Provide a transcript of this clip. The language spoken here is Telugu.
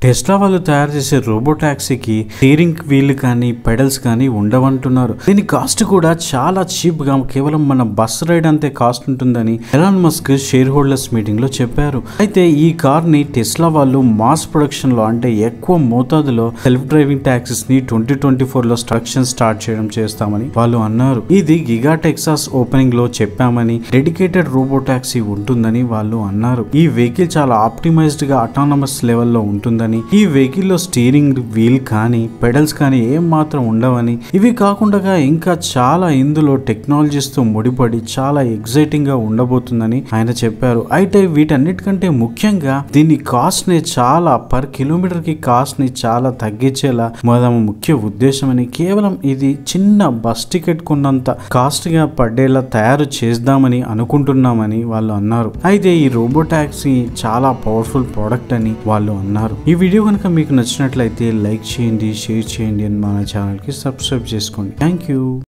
టెస్లా వాళ్ళు తయారు చేసే రోబో టాక్సీకి స్టీరింగ్ వీల్ కానీ పెడల్స్ కానీ ఉండవంటున్నారు దీని కాస్ట్ కూడా చాలా చీప్ గా కేవలం మన బస్ రైడ్ అంతే కాస్ట్ ఉంటుందని Elon Musk shareholders meeting లో చెప్పారు అయితే ఈ కార్ ని టెస్లా వాళ్ళు మాస్ ప్రొడక్షన్ లో అంటే ఎక్కువ మోతాదులో సెల్ఫ్ డ్రైవింగ్ టాక్సీస్ ని ట్వంటీ ట్వంటీ ఫోర్ లో స్ట్రక్షన్ స్టార్ట్ చేయడం చేస్తామని వాళ్ళు అన్నారు ఇది గిగా టెక్సాస్ ఓపెనింగ్ లో చెప్పామని డెడికేటెడ్ రోబో టాక్సీ ఉంటుందని వాళ్ళు అన్నారు ఈ వెహికల్ చాలా ఆప్టిమైజ్డ్ గా అటానమస్ లెవెల్లో ఉంటుందని ఈ వెహికల్ లో స్టీరింగ్ వీల్ కానీ పెడల్స్ కానీ ఏం మాత్రం ఉండవని ఇవి కాకుండా ఇంకా చాలా ఇందులో టెక్నాలజీస్ తో ముడిపడి చాలా ఎగ్జైటింగ్ గా ఉండబోతుందని ఆయన చెప్పారు అయితే వీటన్నిటికంటే ముఖ్యంగా దీని కాస్ట్ ని చాలా పర్ కిలోమీటర్ కి కాస్ట్ ని చాలా తగ్గించేలా మన ముఖ్య ఉద్దేశం అని కేవలం ఇది చిన్న బస్ టికెట్ కొన్నంత కాస్ట్ గా పడేలా తయారు చేద్దామని అనుకుంటున్నామని వాళ్ళు అన్నారు అయితే ఈ రోబో టాక్సీ చాలా పవర్ఫుల్ ప్రోడక్ట్ అని వాళ్ళు అన్నారు ఈ వీడియో కనుక మీకు నచ్చినట్లయితే లైక్ చేయండి షేర్ చేయండి అని మన ఛానల్కి సబ్స్క్రైబ్ చేసుకోండి థ్యాంక్ యూ